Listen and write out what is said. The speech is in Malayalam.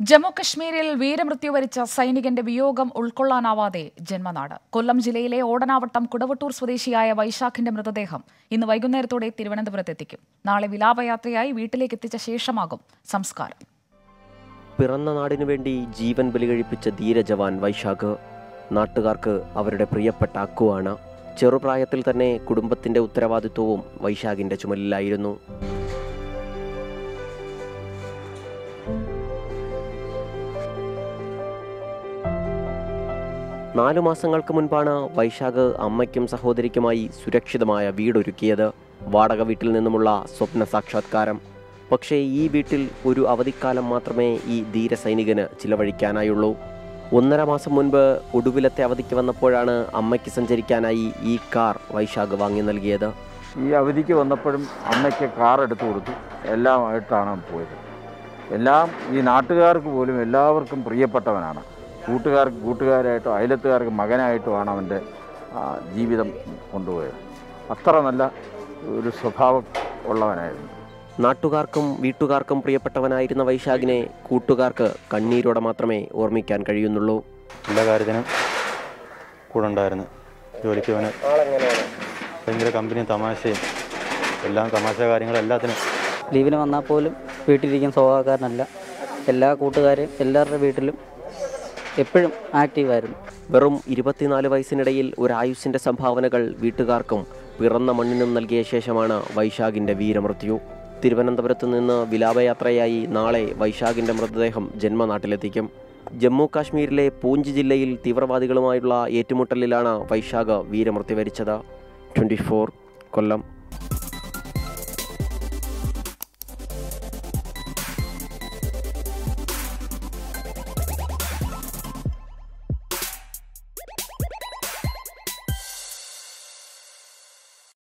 ജമ്മു കശ്മീരിൽ വീരമൃത്യു വരിച്ച സൈനികന്റെ വിയോഗം ഉൾക്കൊള്ളാനാവാതെ ജന്മനാട് കൊല്ലം ജില്ലയിലെ ഓടനാവട്ടം കുടവട്ടൂർ സ്വദേശിയായ വൈശാഖിന്റെ മൃതദേഹം ഇന്ന് വൈകുന്നേരത്തോടെ തിരുവനന്തപുരത്ത് എത്തിക്കും നാളെ വിലാപയാത്രയായി വീട്ടിലേക്ക് എത്തിച്ച ശേഷമാകും സംസ്കാരം പിറന്ന നാടിനു വേണ്ടി ജീവൻ ബലികഴിപ്പിച്ച ധീരജവാൻ വൈശാഖ് നാട്ടുകാർക്ക് അവരുടെ പ്രിയപ്പെട്ട അക്കുവാണ് ചെറുപ്രായത്തിൽ തന്നെ കുടുംബത്തിന്റെ ഉത്തരവാദിത്വവും വൈശാഖിന്റെ ചുമലിലായിരുന്നു നാലു മാസങ്ങൾക്ക് മുൻപാണ് വൈശാഖ് അമ്മയ്ക്കും സഹോദരിക്കുമായി സുരക്ഷിതമായ വീടൊരുക്കിയത് വാടക വീട്ടിൽ നിന്നുമുള്ള സ്വപ്ന സാക്ഷാത്കാരം പക്ഷേ ഈ വീട്ടിൽ ഒരു അവധിക്കാലം മാത്രമേ ഈ ധീരസൈനികന് ചിലവഴിക്കാനായുള്ളൂ ഒന്നര മാസം മുൻപ് ഒടുവിലത്തെ അവധിക്ക് വന്നപ്പോഴാണ് അമ്മയ്ക്ക് സഞ്ചരിക്കാനായി ഈ കാർ വൈശാഖ് വാങ്ങി നൽകിയത് ഈ അവധിക്ക് വന്നപ്പോഴും അമ്മയ്ക്ക് കാർ എടുത്തു കൊടുത്തു എല്ലാമായിട്ടാണ് പോയത് എല്ലാം ഈ നാട്ടുകാർക്ക് പോലും എല്ലാവർക്കും പ്രിയപ്പെട്ടവനാണ് കൂട്ടുകാർക്ക് കൂട്ടുകാരായിട്ടും അയലത്തുകാർക്ക് മകനായിട്ടുമാണ് അവൻ്റെ ആ, ജീവിതം കൊണ്ടുപോയത് അത്ര നല്ല ഒരു സ്വഭാവം ഉള്ളവനായിരുന്നു നാട്ടുകാർക്കും വീട്ടുകാർക്കും പ്രിയപ്പെട്ടവനായിരുന്ന വൈശാഖിനെ കൂട്ടുകാർക്ക് കണ്ണീരോടെ മാത്രമേ ഓർമ്മിക്കാൻ കഴിയുന്നുള്ളൂ എല്ലാ കാര്യത്തിനും കൂടെ ഉണ്ടായിരുന്നു ജോലിക്ക് അവന് ഭയങ്കര കമ്പനിയും തമാശയും എല്ലാം തമാശ കാര്യങ്ങളും എല്ലാത്തിനും ലീവിന് വന്നാൽ പോലും വീട്ടിലിരിക്കുന്ന സ്വഭാവക്കാരനല്ല എല്ലാ കൂട്ടുകാരെയും എല്ലാവരുടെ വീട്ടിലും എപ്പോഴും ആക്റ്റീവായിരുന്നു വെറും ഇരുപത്തിനാല് വയസ്സിനിടയിൽ ഒരായുസിന്റെ സംഭാവനകൾ വീട്ടുകാർക്കും പിറന്ന മണ്ണിനും നൽകിയ ശേഷമാണ് വൈശാഖിന്റെ വീരമൃത്യു തിരുവനന്തപുരത്ത് നിന്ന് വിലാപയാത്രയായി നാളെ വൈശാഖിന്റെ മൃതദേഹം ജന്മനാട്ടിലെത്തിക്കും ജമ്മു കാശ്മീരിലെ പൂഞ്ച് ജില്ലയിൽ തീവ്രവാദികളുമായുള്ള ഏറ്റുമുട്ടലിലാണ് വൈശാഖ് വീരമൃത്യു വരിച്ചത് ട്വൻറ്റി കൊല്ലം